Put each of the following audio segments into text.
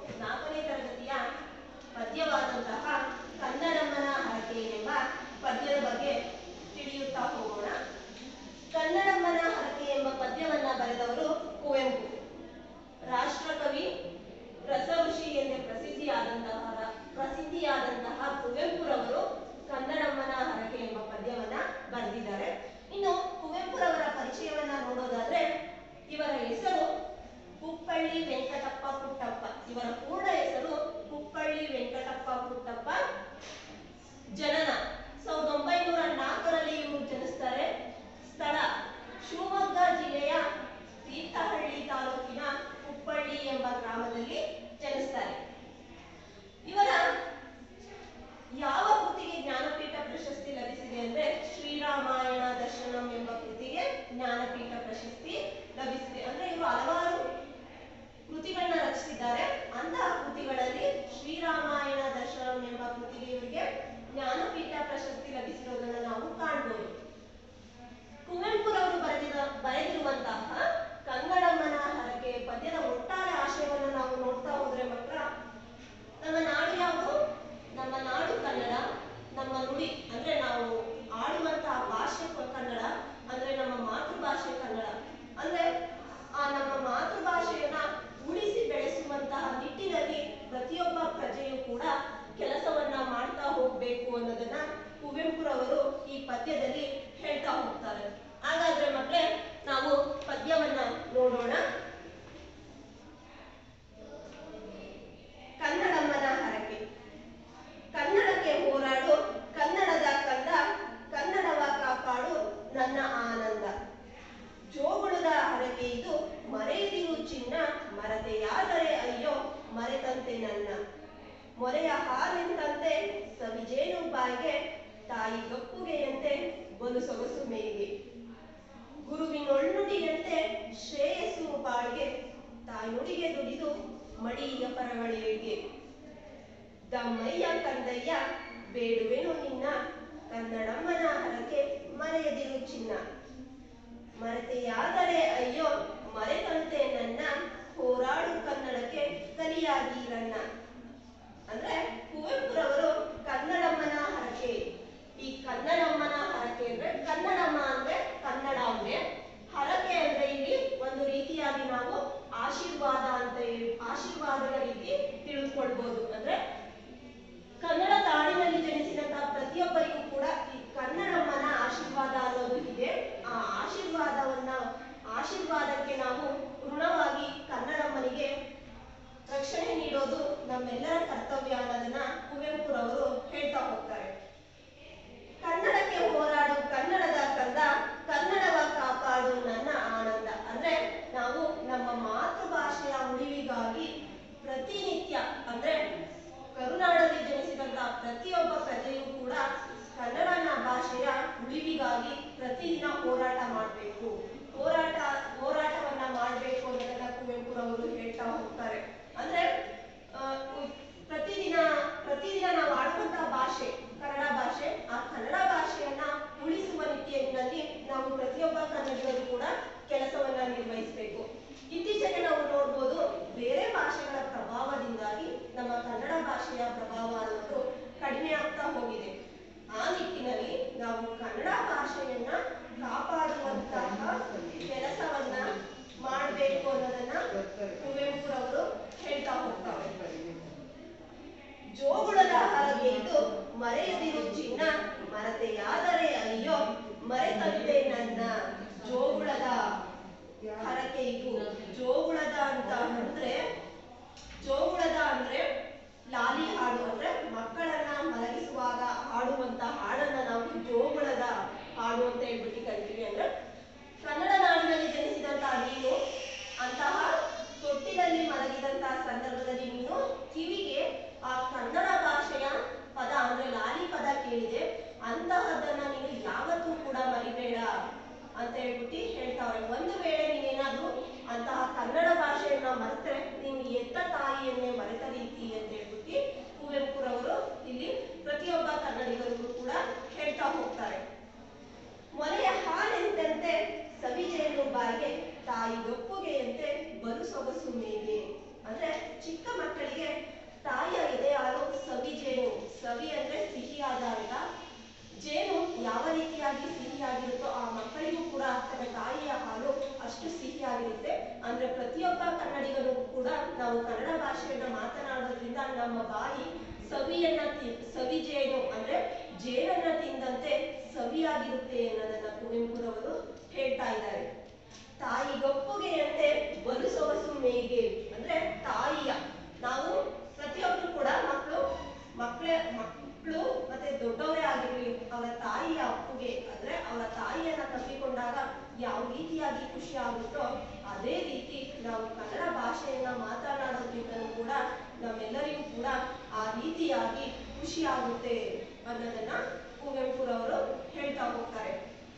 ನಾಲ್ಕನೇ ತರಗತಿಯ ಪದ್ಯವಾದಂತಹ ಕನ್ನಡಮ್ಮನ ಹರಕೆ ಎಂಬ ಪದ್ಯದ ಬಗ್ಗೆ ತಿಳಿಯುತ್ತಾ ಹೋಗೋಣ ಕನ್ನಡಮ್ಮನ ಹರಕೆ ಎಂಬ ಪದ್ಯವನ್ನ ಬರೆದವರು ಕುವೆಂಪು ರಾಷ್ಟ್ರಕವಿ ರಸಋಷಿ ಎಂದೇ ಪ್ರಸಿದ್ಧಿಯಾದಂತಹ ಪ್ರಸಿದ್ಧಿಯಾದಂತಹ ಕುವೆಂಪುರವರು ಕನ್ನಡಮ್ಮನ ಹರಕೆ ಎಂಬ ಪದ್ಯವನ್ನ ಬರೆದಿದ್ದಾರೆ ಇನ್ನು ಕುವೆಂಪುರವರ ಪರಿಚಯವನ್ನ ನೋಡೋದಾದ್ರೆ ಇವರ ಹೆಸರು ಕುಪ್ಪಳ್ಳಿ ವೆಂಕಟಪ್ಪ ಪುಟ್ಟಪ್ಪ ಇವರ ಪೂರ್ಣ ಹೆಸರು ಕುಪ್ಪಳ್ಳಿ ವೆಂಕಟಪ್ಪ ಪುಟ್ಟಪ್ಪ ಜನನ ಸಾವಿರದ ಒಂಬೈನೂರ ನಾಲ್ಕರಲ್ಲಿ ಇವರು ಜನಿಸ್ತಾರೆ ಸ್ಥಳ ಶಿವಮೊಗ್ಗ ಜಿಲ್ಲೆಯ ತೀರ್ಥಹಳ್ಳಿ ತಾಲೂಕಿನ ಕುಪ್ಪಳ್ಳಿ ಎಂಬ ಗ್ರಾಮದಲ್ಲಿ ಜನಿಸ್ತಾರೆ ಇವರ ಯಾವ ಕೃತಿಗೆ ಜ್ಞಾನಪೀಠ ಪ್ರಶಸ್ತಿ ಲಭಿಸಿದೆ ಅಂದ್ರೆ ಶ್ರೀರಾಮಾಯಣ ದರ್ಶನಂ ಎಂಬ ಕೃತಿಗೆ ಜ್ಞಾನಪೀಠ ಪ್ರಶಸ್ತಿ ಲಭಿಸಿದೆ ಅಂದ್ರೆ ಇವರು ಹಲವಾರು ಕೃತಿಗಳನ್ನ ರಚಿಸಿದ್ದಾರೆ ಅಂತಹ ಕೃತಿಗಳಲ್ಲಿ ಶ್ರೀರಾಮಾಯಣ ದರ್ಶನಂ ಎಂಬ ಕೃತಿಗೆ ಇವರಿಗೆ ಜ್ಞಾನಪೀಠ ಪ್ರಶಸ್ತಿ ಲಭಿಸಿರೋದನ್ನ ನಾವು ಕಾಣ್ಬೋದು ಕುವೆಂಪುರವರು ಬರೆದಿದ ಬರೆದಿರುವಂತಹ ಕನ್ನಡಮ್ಮನ ಹರಕೆ ಪದ್ಯದ ಒಟ್ಟಾರೆ ಆಶಯವನ್ನು ನಾವು ನೋಡ್ತಾ ಹೋದ್ರೆ ಮಾತ್ರ ನಮ್ಮ ನಾಡು ಯಾವುದು ನಮ್ಮ ನಾಡು ಕನ್ನಡ ನಮ್ಮ ನುಡಿ ಅಂದ್ರೆ ನಾವು ಆಡುವಂತಹ ಭಾಷೆ ಕ- ಕನ್ನಡ ಅಂದ್ರೆ ನಮ್ಮ ಮಾತೃಭಾಷೆ ಕನ್ನಡ ಅಂದ್ರೆ ಆ ನಮ್ಮ ಮಾತೃಭಾಷೆಯನ್ನ ಉಳಿಸಿ ಬೆಳೆಸುವಂತಹ ನಿಟ್ಟಿನಲ್ಲಿ ಪ್ರತಿಯೊಬ್ಬ ಪ್ರಜೆಯು ಕೂಡ ಕೆಲಸವನ್ನ ಮಾಡ್ತಾ ಹೋಗ್ಬೇಕು ಅನ್ನೋದನ್ನ ಕುವೆಂಪುರವರು ಈ ಪದ್ಯದಲ್ಲಿ ಹೇಳ್ತಾ ಹೋಗ್ತಾರೆ ಹಾಗಾದ್ರೆ ಮಕ್ಕಳೇ ನಾವು ಪದ್ಯವನ್ನ ನೋಡೋಣ ಕನ್ನಡಮ್ಮನ ಹರಕೆ ಕನ್ನಡಕ್ಕೆ ಹೋರಾಡು ಕನ್ನಡದ ಕಂದ ಕನ್ನಡವ ಕಾಪಾಡು ನನ್ನ ಆನಂದ ಜೋಗುಳದ ಹರಕೆ ಇದು ಮರೆಯದಿರು ಚಿನ್ನ ಮರತೆಯಾದರೆ ಅಯ್ಯೋ ಮರೆತಂತೆ ನನ್ನ ಮೊರೆಯ ಹಾಲೆಂದಂತೆ ಸವಿಜೇನು ಬಾಯಿಗೆ ತಾಯಿ ಗಪ್ಪುಗೆಯಂತೆ ಬಲು ಸೊಗಸು ಮೇಗೆ ಗುರುವಿನೊಳ್ನುಡಿಯಂತೆ ಶ್ರೇಯಸ್ಸು ಬಾಳಿಗೆ ತಾಯ್ನುಡಿಗೆ ದುಡಿದು ಮಡಿಯ ಪರಗಳಿಗೆ ದಮ್ಮಯ್ಯ ಕಂದಯ್ಯ ಬೇಡುವೆನು ನಿನ್ನ ಕನ್ನಡಮ್ಮನ ಹರಕೆ ಮರೆಯದಿರು ಚಿನ್ನ ಮರೆತೆಯಾದರೆ ಅಯ್ಯೋ ಮರೆತಂತೆ ನನ್ನ ಹೋರಾಡು ಕನ್ನಡಕ್ಕೆ ಕಲಿಯಾಗಿರನ್ನ ಅಂದ್ರೆ ಕುವೆಂಪುರವರು ಕನ್ನಡಮ್ಮನ ಹರಕೆ ಈ ಕನ್ನಡಮ್ಮನ ಹರಕೆ ಅಂದ್ರೆ ಕನ್ನಡಮ್ಮ ಅಂದ್ರೆ ಕನ್ನಡ ಅಂದ್ರೆ ಹರಕೆ ಅಂದ್ರೆ ಇಲ್ಲಿ ಒಂದು ರೀತಿಯಾಗಿ ನಾವು ಆಶೀರ್ವಾದ ಅಂತ ಹೇಳಿ ಆಶೀರ್ವಾದದ ರೀತಿ ತಿಳಿದುಕೊಳ್ಬಹುದು ಅಂದ್ರೆ ಕನ್ನಡ ನಾಡಿನಲ್ಲಿ ಜನಿಸಿದಂತಹ ಪ್ರತಿಯೊಬ್ಬರಿಗೂ ಕೂಡ ಈ ಕನ್ನಡಮ್ಮನ ಆಶೀರ್ವಾದ ಅನ್ನೋದು ಇದೆ ಆ ಆಶೀರ್ವಾದವನ್ನ ಆಶೀರ್ವಾದಕ್ಕೆ ನಾವು ಋಣವಾಗಿ ಕನ್ನಡಮ್ಮನಿಗೆ ರಕ್ಷಣೆ ನೀಡೋದು ನಮ್ಮೆಲ್ಲರ ಕರ್ತವ್ಯ ಅನ್ನೋದನ್ನ ಕುವೆಂಪುರವರು ಹೇಳ್ತಾ ಹೋಗ್ತಾರೆ ಕನ್ನಡಕ್ಕೆ ಹೋರಾಡು ಕನ್ನಡದ ಕಂದ ಕನ್ನಡವ ಕಾಪಾಡು ನನ್ನ ಆನಂದ ಅಂದ್ರೆ ನಾವು ನಮ್ಮ ಮಾತೃಭಾಷೆಯ ಉಳಿವಿಗಾಗಿ ಪ್ರತಿನಿತ್ಯ ಅಂದ್ರೆ ಕರುನಾಡಲ್ಲಿ ಜನಿಸಿದಂತಹ ಪ್ರತಿಯೊಬ್ಬ ಪ್ರಜೆಯೂ ಕೂಡ ಕನ್ನಡನ ಭಾಷೆಯ ಉಳಿವಿಗಾಗಿ ಪ್ರತಿದಿನ ಹೋರಾಟ ಮಾಡಬೇಕು ಹೋರಾಟ ಹೋರಾಟವನ್ನ ಮಾಡಬೇಕು ಅನ್ನೋದನ್ನ ಕುವೆಂಪುರವರು ಹೇಳ್ತಾ ಹೋಗ್ತಾರೆ ಅಂದ್ರೆ ಆ, ಉ- ಪ್ರತಿದಿನ ಪ್ರತಿದಿನ ನಾವು ಆಡುವಂತಹ ಭಾಷೆ ಕನ್ನಡ ಭಾಷೆ ಆ ಕನ್ನಡ ಭಾಷೆಯನ್ನ ಉಳಿಸುವ ನಿಟ್ಟಿನಲ್ಲಿ ನಾವು ಪ್ರತಿಯೊಬ್ಬ ಕನ್ನಡಿಗರು ಕೂಡ ಕೆಲಸವನ್ನ ನಿರ್ವಹಿಸಬೇಕು ಇತ್ತೀಚೆಗೆ ನಾವು ನೋಡ್ಬೋದು ಬೇರೆ ಭಾಷೆಗಳ ಪ್ರಭಾವದಿಂದಾಗಿ ನಮ್ಮ ಕನ್ನಡ ಭಾಷೆಯ ಪ್ರಭಾವ ಅನ್ನೋದು ಕಡಿಮೆ ಆಗ್ತಾ ಹೋಗಿದೆ ಆ ನಿಟ್ಟಿನಲ್ಲಿ ನಾವು ಕನ್ನಡ ಭಾಷೆಯನ್ನ ಕಾಪಾಡುವಂತಹ ಕೆಲಸವನ್ನ ಮಾಡಬೇಕು ಅನ್ನೋದನ್ನ ಕುವೆಂಪುರವರು ಹೇಳ್ತಾ ಹೋಗ್ತಾರೆ ಜೋಗುಳದ ಹರಗೆ ಇದು ಮರೆಯದಿರು ಚಿನ್ನ ಮರತೆಯಾದರೆ ಅಯ್ಯೋ ಮರೆತಂತೆ ನನ್ನ ಜೋಗುಳದ ಹರಕೆ ಇದು ಜೋಗುಳದ ಅಂತ ಅಂದ್ರೆ ಜೋಗುಳದ ಅಂದ್ರೆ ಲಾಲಿ ಹಾಡು ಅಂದ್ರೆ ಮಕ್ಕಳನ್ನ ಮಲಗಿಸುವಾಗ ಹಾಡುವಂತ ಹಾಡನ್ನ ನಾವು ಜೋಗುಳದ ಹಾಡು ಅಂತ ಹೇಳ್ಬಿಟ್ಟು ಕರಿತೀವಿ ಅಂದ್ರೆ ಕನ್ನಡ ನಾಡಿನಲ್ಲಿ ಜನಿಸಿದಂತಹ ನೀನು ಅಂತಹ ತೊಟ್ಟಿಲಲ್ಲಿ ಮಲಗಿದಂತಹ ಸಂದರ್ಭದಲ್ಲಿ ನೀನು ಕಿವಿಗೆ ಆ ಕನ್ನಡ ಭಾಷೆಯ ಪದ ಅಂದ್ರೆ ಲಾಲಿ ಪದ ಕೇಳಿದೆ ಅಂತಹದನ್ನ ನೀನು ಯಾವತ್ತೂ ಕೂಡ ಮರಿಬೇಡ ಅಂತ ಹೇಳ್ಬಿಟ್ಟು ಹೇಳ್ತಾವ್ರೆ ಒಂದು ವೇಳೆ ನೀನೇನಾದ್ರೂ ಅಂತಹ ಕನ್ನಡ ಭಾಷೆಯನ್ನ ಮರೆತರೆ ನೀನು ಎತ್ತ ತಾಯಿಯನ್ನೇ ಮರೆತ ರೀತಿ ಅಂತ ಹೇಳ್ಬಿಟ್ಟು ಕುವೆಂಪುರವರು ಇಲ್ಲಿ ಪ್ರತಿಯೊಬ್ಬ ಕನ್ನಡಿಗರಿಗೂ ಕೂಡ ಹೇಳ್ತಾ ಹೋಗ್ತಾರೆ ಮೊರೆಯ ಹಾಲೆಂತಂತೆ ಸವಿಜೇನು ಬಾಯಿಗೆ ತಾಯಿ ಒಪ್ಪುಗೆಯಂತೆ ಬಲು ಸೊಗಸು ಮೇಗೆ ಅಂದ್ರೆ ಚಿಕ್ಕ ಮಕ್ಕಳಿಗೆ ಸವಿ ಅಂದ್ರೆ ಸಿಹಿಯಾದ ಅಂತ ಜೇನು ಯಾವ ರೀತಿಯಾಗಿ ಸಿಹಿಯಾಗಿರುತ್ತೋ ಆ ಮಕ್ಕಳಿಗೂ ಕೂಡ ತನ್ನ ತಾಯಿಯ ಹಾಲು ಅಷ್ಟು ಸಿಹಿಯಾಗಿರುತ್ತೆ ಅಂದ್ರೆ ಪ್ರತಿಯೊಬ್ಬ ಕನ್ನಡಿಗರು ಕೂಡ ನಾವು ಕನ್ನಡ ಭಾಷೆಯನ್ನ ಮಾತನಾಡೋದ್ರಿಂದ ನಮ್ಮ ಬಾಯಿ ಸವಿಯನ್ನ ತಿ- ಸವಿ ಜೇನು ಅಂದ್ರೆ ಜೇನನ್ನ ತಿಂದಂತೆ ಸವಿಯಾಗಿರುತ್ತೆ ಅನ್ನೋದನ್ನ ಕುವೆಂಪುರವರು ಹೇಳ್ತಾ ಇದ್ದಾರೆ ತಾಯಿ ಗಪ್ಪುಗೆಯಂತೆ ಬಲು ಸೊಗಸು ಮೇಗೆ ಅಂದ್ರೆ ತಾಯಿಯ ನಾವು ಪ್ರತಿಯೊಬ್ರು ಕೂಡ ಮಕ್ಕಳು ಮಕ್ಕಳೇ ಮಕ್ಕಳು ಮತ್ತೆ ದೊಡ್ಡವರೇ ಆಗಿರ್ಲಿ ಅವರ ತಾಯಿಯ ಅಪ್ಪುಗೆ ಅಂದ್ರೆ ಅವರ ತಾಯಿಯನ್ನ ತಪ್ಪಿಕೊಂಡಾಗ ಯಾವ ರೀತಿಯಾಗಿ ಖುಷಿ ಆಗುತ್ತೋ ಅದೇ ರೀತಿ ನಾವು ಕನ್ನಡ ಭಾಷೆಯನ್ನ ಮಾತನಾಡೋದ್ರಿಂದಲೂ ಕೂಡ ನಮ್ಮೆಲ್ಲರಿಗೂ ಕೂಡ ಆ ರೀತಿಯಾಗಿ ಖುಷಿ ಆಗುತ್ತೆ ಅನ್ನೋದನ್ನ ಕುವೆಂಪುರವರು ಹೇಳ್ತಾ ಹೋಗ್ತಾರೆ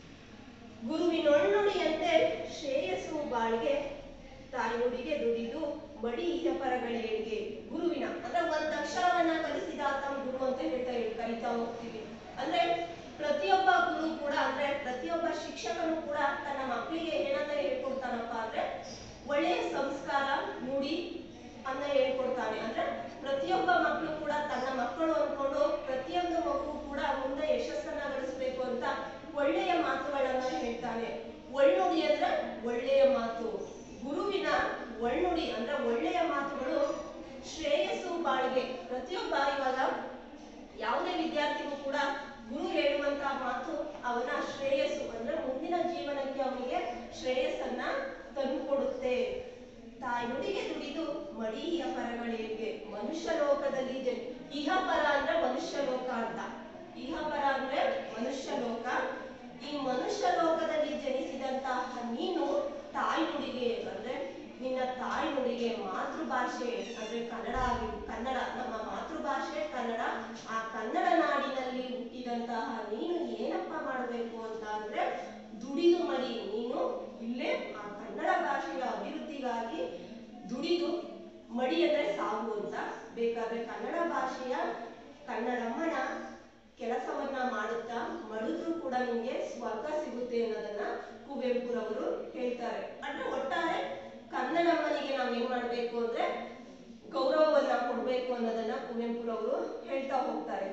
ಗುರುವಿನೊಳ್ನುಡಿಯಂತೆ ಶ್ರೇಯಸ್ಸು ಬಾಳ್ಗೆ ತಾಯ್ನುಡಿಗೆ ದುಡಿದು ಮಡಿ ಪರಗಳೇಳಿಗೆ ಗುರುವಿನ ಅಂದ್ರೆ ಒಂದ್ ಅಕ್ಷರವನ್ನ ಕಲಿಸಿದ ತಮ್ಮ ಗುರು ಅಂತ ಹೇಳ್ತಾ ಕರಿತಾ ಹೋಗ್ತೀವಿ ಅಂದ್ರೆ ಪ್ರತಿಯೊಬ್ಬ ಗುರು ಕೂಡ ಅಂದ್ರೆ ಪ್ರತಿಯೊಬ್ಬ ಶಿಕ್ಷಕನು ಕೂಡ ತನ್ನ ಮಕ್ಕಳಿಗೆ ಏನನ್ನ ಹೇಳ್ಕೊಡ್ತಾನಪ್ಪ ಅಂದ್ರೆ ಒಳ್ಳೆಯ ಸಂಸ್ಕಾರ ನುಡಿ ಅನ್ನ ಹೇಳ್ಕೊಡ್ತಾನೆ ಅಂದ್ರೆ ಪ್ರತಿಯೊಬ್ಬ ಮಕ್ಕಳು ಕೂಡ ತನ್ನ ಮಕ್ಕಳು ಅನ್ಕೊಂಡು ಪ್ರತಿಯೊಂದು ಮಗು ಕೂಡ ಮುಂದೆ ಯಶಸ್ಸನ್ನ ಗಳಿಸ್ಬೇಕು ಅಂತ ಒಳ್ಳೆಯ ಮಾತುಗಳನ್ನ ಹೇಳ್ತಾನೆ ಒಳ್ನುಡಿ ಅಂದ್ರೆ ಒಳ್ಳೆಯ ಮಾತು ಗುರುವಿನ ಒಳ್ನುಡಿ ಅಂದ್ರೆ ಒಳ್ಳೆಯ ಮಾತುಗಳು ಶ್ರೇಯಸ್ಸು ಬಾಳಿಗೆ ಪ್ರತಿಯೊಬ್ಬ ಇವಾಗ ಯಾವುದೇ ವಿದ್ಯಾರ್ಥಿಗೂ ಕೂಡ ಗುರು ಹೇಳುವಂತ ಮಾತು ಅವನ ಶ್ರೇಯಸ್ಸು ಅಂದ್ರೆ ಮುಂದಿನ ಜೀವನಕ್ಕೆ ಅವನಿಗೆ ಶ್ರೇಯಸ್ಸನ್ನ ತಂದುಕೊಡುತ್ತೆ ತಾಯ್ನುಡಿಗೆ ದುಡಿದು ಮಡಿಯ ಪರಗಳಿಗೆ ಮನುಷ್ಯ ಲೋಕದಲ್ಲಿ ಜನ ಇಹ ಪರ ಅಂದ್ರೆ ಮನುಷ್ಯ ಲೋಕ ಅಂತ ಇಹ ಪರ ಅಂದ್ರೆ ಮನುಷ್ಯ ಲೋಕ ಈ ಮನುಷ್ಯ ಲೋಕದಲ್ಲಿ ಜನಿಸಿದಂತಹ ನೀನು ತಾಯ್ನುಡಿಗೆ ಅಂದ್ರೆ ನಿನ್ನ ತಾಯ್ನುಡಿಗೆ ಮಾತೃಭಾಷೆ ಅಂದ್ರೆ ಕನ್ನಡ ಆಗಿ ಕನ್ನಡ ನಮ್ಮ ಮಾತೃಭಾಷೆ ಕನ್ನಡ ಆ ಕನ್ನಡ ನಾಡಿನಲ್ಲಿ ಹುಟ್ಟಿದಂತಹ ನೀನು ಏನಪ್ಪ ಮಾಡಬೇಕು ಅಂತ ಅಂದ್ರೆ ದುಡಿದು ಮಡಿ ನೀನು ಇಲ್ಲೇ ಆ ಕನ್ನಡ ಭಾಷೆಯ ಅಭಿವೃದ್ಧಿಗಾಗಿ ದುಡಿದು ಮಡಿ ಅಂದ್ರೆ ಸಾವು ಅಂತ ಬೇಕಾದ್ರೆ ಕನ್ನಡ ಭಾಷೆಯ ಕನ್ನಡಮ್ಮನ ಕೆಲಸವನ್ನ ಮಾಡುತ್ತಾ ಮಡಿದ್ರೂ ಕೂಡ ನಿಮ್ಗೆ ಸ್ವರ್ಗ ಸಿಗುತ್ತೆ ಅನ್ನೋದನ್ನ ಕುವೆಂಪುರವರು ಹೇಳ್ತಾರೆ ಅಂದ್ರೆ ಒಟ್ಟಾರೆ ಕನ್ನಡಮ್ಮನಿಗೆ ನಾವ್ ಏನ್ ಮಾಡ್ಬೇಕು ಅಂದ್ರೆ ಗೌರವವನ್ನ ಕೊಡ್ಬೇಕು ಅನ್ನೋದನ್ನ ಕುವೆಂಪುರವರು ಹೇಳ್ತಾ ಹೋಗ್ತಾರೆ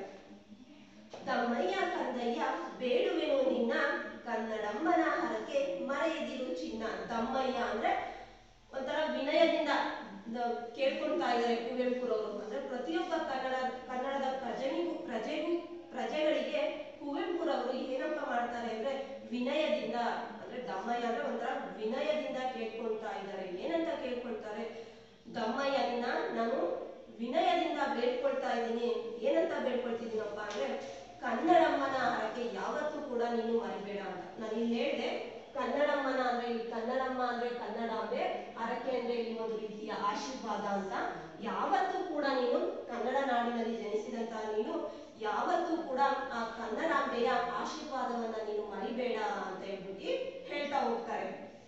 ತಮ್ಮಯ್ಯ ಕಂದಯ್ಯ ಬೇಡುವೆನು ನಿನ್ನ ಕನ್ನಡಮ್ಮನ ಹರಕೆ ಮರೆಯದಿರು ಚಿನ್ನ ತಮ್ಮಯ್ಯ ಅಂದ್ರೆ ಒಂಥರ ವಿನಯದಿಂದ ದ- ಕೇಳ್ಕೊಳ್ತಾ ಇದ್ದಾರೆ ಕುವೆಂಪುರವರು ಅಂದ್ರೆ ಪ್ರತಿಯೊಬ್ಬ ಕನ್ನಡ ಕನ್ನಡದ ಪ್ರಜೆಗೂ ಪ್ರಜೆಗೂ ಪ್ರಜೆಗಳಿಗೆ ಕುವೆಂಪುರವರು ಏನಪ್ಪ ಮಾಡ್ತಾರೆ ಅಂದ್ರೆ ವಿನಯದಿಂದ ಅಂದ್ರೆ ದಮ್ಮಯ್ಯ ಅಂದ್ರೆ ಒಂಥರ ವಿನಯದಿಂದ ಕೇಳ್ಕೊಳ್ತಾ ಇದ್ದಾರೆ ಏನಂತ ಕೇಳ್ಕೊಳ್ತಾರೆ ದಮ್ಮಯ್ಯನ ನಾನು ವಿನಯದಿಂದ ಬೇಡ್ಕೊಳ್ತಾ ಇದ್ದೀನಿ ಏನಂತ ಬೇಡ್ಕೊಳ್ತಿದ್ದೀನಪ್ಪ ಅಂದ್ರೆ ಕನ್ನಡಮ್ಮನ ಹರಕೆ ಯಾವತ್ತೂ ಕೂಡ ನೀನು ಮರಿಬೇಡ ಅಂತ ನಾನು ಇಲ್ಲಿ ಹೇಳ್ದೆ ಕನ್ನಡಮ್ಮನ ಅಂದ್ರೆ ಇಲ್ಲಿ ಕನ್ನಡಮ್ಮ ಅಂದ್ರೆ ಕನ್ನಡಾಂಬೆ ಹರಕೆ ಅಂದ್ರೆ ಇಲ್ಲಿ ಒಂದು ರೀತಿಯ ಆಶೀರ್ವಾದ ಅಂತ ಯಾವತ್ತೂ ಕೂಡ ನೀನು ಕನ್ನಡ ನಾಡಿನಲ್ಲಿ ಜನಿಸಿದಂತ ನೀನು ಯಾವತ್ತೂ ಕೂಡ ಆ ಕನ್ನಡಾಂಬೆಯ ಆಶೀರ್ವಾದವನ್ನ ನೀನು ಮರಿಬೇಡ ಅಂತ ಹೇಳ್ಬಿಟ್ಟು ಹೇಳ್ತಾ ಹೋಗ್ತಾರೆ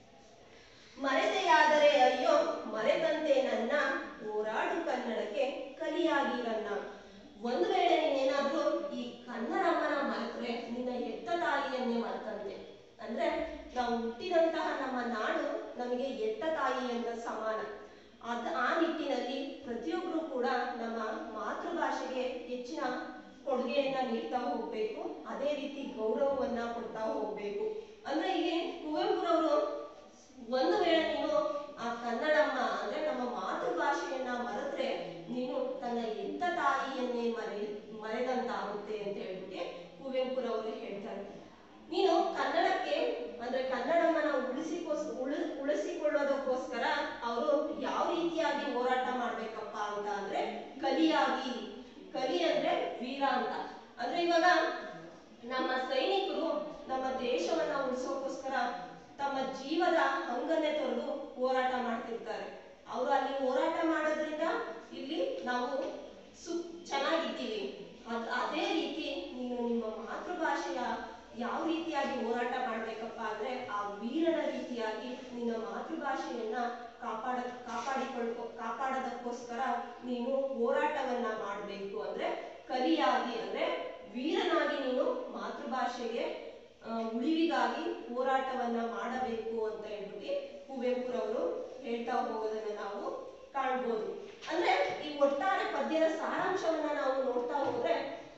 ಮರೆತೆಯಾದರೆ ಅಯ್ಯೋ ಮರೆತಂತೆ ನನ್ನ ಹೋರಾಡು ಕನ್ನಡಕ್ಕೆ ಕಲಿಯಾಗಿರನ್ನ ಒಂದು ವೇಳೆ ನೀನೇನಾದ್ರೂ ಈ ಕನ್ನಡಮ್ಮನ ಮರೆತ್ರೆ ನಿನ್ನ ಎತ್ತ ತಾಯಿಯನ್ನೇ ಮರೆತಂತೆ ಅಂದ್ರೆ ನಾವು ಹುಟ್ಟಿದಂತಹ ನಮ್ಮ ನಾಡು ನಮಗೆ ಎತ್ತ ತಾಯಿಯಂತ ಸಮಾನ ಅದ್ ಆ ನಿಟ್ಟಿನಲ್ಲಿ ಪ್ರತಿಯೊಬ್ಬರು ಕೂಡ ನಮ್ಮ ಮಾತೃಭಾಷೆಗೆ ಹೆಚ್ಚಿನ ಕೊಡುಗೆಯನ್ನ ನೀಡ್ತಾ ಹೋಗ್ಬೇಕು ಅದೇ ರೀತಿ ಗೌರವವನ್ನ ಕೊಡ್ತಾ ಹೋಗ್ಬೇಕು ಅಂದ್ರೆ ಇಲ್ಲಿ ಕುವೆಂಪುರವರು ಒಂದು ವೇಳೆ ನೀನು ಆ ಕನ್ನಡಮ್ಮ ಅಂದ್ರೆ ನಮ್ಮ ಮಾತೃಭಾಷೆಯನ್ನ ಮರೆತ್ರೆ ನೀನು ತನ್ನ ಎಂತ ತಾಯಿಯನ್ನೇ ಮರೆ ಮರೆದಂತಾಗುತ್ತೆ ಅಂತ ಹೇಳ್ಬಿಟ್ಟು ಕುವೆಂಪುರವರು ಹೇಳ್ತಾರೆ ನೀನು ಕನ್ನಡಕ್ಕೆ ಅಂದ್ರೆ ಕನ್ನಡಮ್ಮನ ಉಳಿಸಿಕೋಸ್ ಉಳಿ ಉಳಿಸಿಕೊಳ್ಳೋದಕ್ಕೋಸ್ಕರ ಅವರು ಯಾವ ರೀತಿಯಾಗಿ ಹೋರಾಟ ಮಾಡ್ಬೇಕಪ್ಪ ಅಂತ ಅಂದ್ರೆ ಕಲಿಯಾಗಿ ಕಲಿ ಅಂದ್ರೆ ವೀರ ಅಂತ ಅಂದ್ರೆ ಇವಾಗ ನಮ್ಮ ಸೈನಿಕರು ನಮ್ಮ ದೇಶವನ್ನ ಉಳಿಸೋಕೋಸ್ಕರ ತಮ್ಮ ಜೀವದ ಹಂಗನ್ನೇ ತೊರೆದು ಹೋರಾಟ ಮಾಡ್ತಿರ್ತಾರೆ ಅವರು ಅಲ್ಲಿ ಹೋರಾಟ ಮಾಡೋದ್ರಿಂದ ಇಲ್ಲಿ ನಾವು ಸು ಚೆನ್ನಾಗಿದ್ದೀವಿ ಅದ್ ಅದೇ ರೀತಿ ನೀನು ನಿಮ್ಮ ಮಾತೃಭಾಷೆಯ ಯಾವ ರೀತಿಯಾಗಿ ಹೋರಾಟ ಮಾಡ್ಬೇಕಪ್ಪ ಅಂದ್ರೆ ಆ ವೀರನ ರೀತಿಯಾಗಿ ನಿನ್ನ ಮಾತೃಭಾಷೆಯನ್ನ ಕಾಪಾಡ ಕಾಪಾಡಿಕೊಳ್ಕೊ ಕಾಪಾಡೋದಕ್ಕೋಸ್ಕರ ನೀನು ಹೋರಾಟವನ್ನ ಮಾಡಬೇಕು ಅಂದ್ರೆ ಕಲಿಯಾಗಿ ಅಂದ್ರೆ ವೀರನಾಗಿ ನೀನು ಮಾತೃಭಾಷೆಗೆ ಆ, ಉಳಿವಿಗಾಗಿ ಹೋರಾಟವನ್ನ ಮಾಡಬೇಕು ಅಂತ ಹೇಳ್ಬಿಟ್ಟು ಕುವೆಂಪುರವರು ಹೇಳ್ತಾ ಹೋಗೋದನ್ನ ನಾವು ಕಾಣ್ಬೋದು ಅಂದ್ರೆ ಈ ಒಟ್ಟಾರೆ ಪದ್ಯದ ಸಾರಾಂಶವನ್ನ ನಾವು ನೋಡ್ತಾ ಹೋದ್ರೆ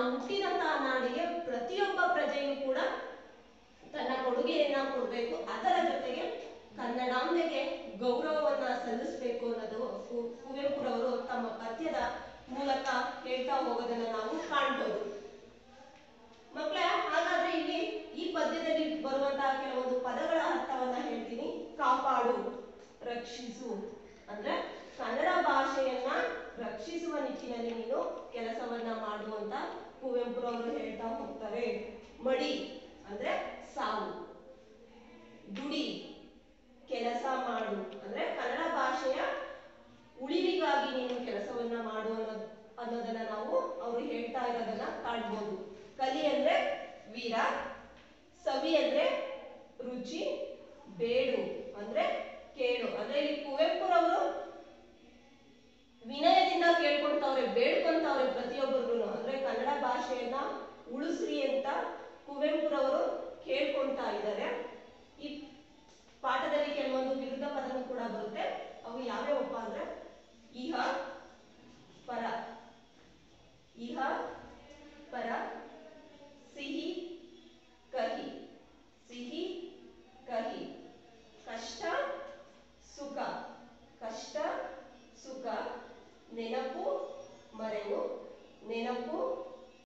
ನಾವು ಹುಟ್ಟಿದಂತಹ ನಾಡಿಗೆ ಪ್ರತಿಯೊಬ್ಬ ಪ್ರಜೆಯೂ ಕೂಡ ತನ್ನ ಕೊಡುಗೆಯನ್ನ ಕೊಡಬೇಕು ಅದರ ಜೊತೆಗೆ ಕನ್ನಡಾಂಬೆಗೆ ಗೌರವವನ್ನ ಸಲ್ಲಿಸಬೇಕು ಅನ್ನೋದು ಕು- ಕುವೆಂಪುರವರು ತಮ್ಮ ಪದ್ಯದ ಮೂಲಕ ಹೇಳ್ತಾ ಹೋಗೋದನ್ನ ನಾವು ಕಾಣ್ಬೋದು ಮಕ್ಕಳೇ ಹಾಗಾದ್ರೆ ಇಲ್ಲಿ ಈ ಪದ್ಯದಲ್ಲಿ ಬರುವಂತಹ ಕೆಲವೊಂದು ಪದಗಳ ಅರ್ಥವನ್ನ ಹೇಳ್ತೀನಿ ಕಾಪಾಡು ರಕ್ಷಿಸು ಅಂದ್ರೆ ಕನ್ನಡ ಭಾಷೆಯನ್ನ ರಕ್ಷಿಸುವ ನಿಟ್ಟಿನಲ್ಲಿ ನೀನು ಕೆಲಸವನ್ನ ಮಾಡು ಅಂತ ಕುವೆಂಪುರವರು ಹೇಳ್ತಾ ಹೋಗ್ತಾರೆ ಮಡಿ ಅಂದ್ರೆ ಸಾವು ದುಡಿ ಕೆಲಸ ಮಾಡು ಅಂದ್ರೆ ಕನ್ನಡ ಭಾಷೆಯ ಉಳಿವಿಗಾಗಿ ನೀನು ಕೆಲಸವನ್ನ ಮಾಡು ಅನ್ನೋದು ಅನ್ನೋದನ್ನ ನಾವು ಅವರು ಹೇಳ್ತಾ ಇರೋದನ್ನ ಕಾಣ್ಬೋದು ಕಲಿ ಅಂದ್ರೆ ವೀರ ಸವಿ ಅಂದ್ರೆ ರುಚಿ ಬೇಡು ಅಂದ್ರೆ ಕೇಳು ಅಂದ್ರೆ ಇಲ್ಲಿ ಕುವೆಂಪುರವರು ವಿನಯದಿಂದ ಕೇಳ್ಕೊಂತವ್ರೆ ಬೇಡ್ಕೊಂತವ್ರೆ ಪ್ರತಿಯೊಬ್ಬರಿಗೂ ಅಂದ್ರೆ ಕನ್ನಡ ಭಾಷೆಯನ್ನ ಉಳಿಸ್ರಿ ಅಂತ ಕುವೆಂಪುರವರು ಕೇಳ್ಕೊಂತಾ ಇದ್ದಾರೆ ಈ ಪಾಠದಲ್ಲಿ ಕೆಲವೊಂದು ವಿರುದ್ಧ ಪದಗಳು ಕೂಡ ಬರುತ್ತೆ ಅವು ಯಾವ್ಯಾವಪ್ಪ ಅಂದ್ರೆ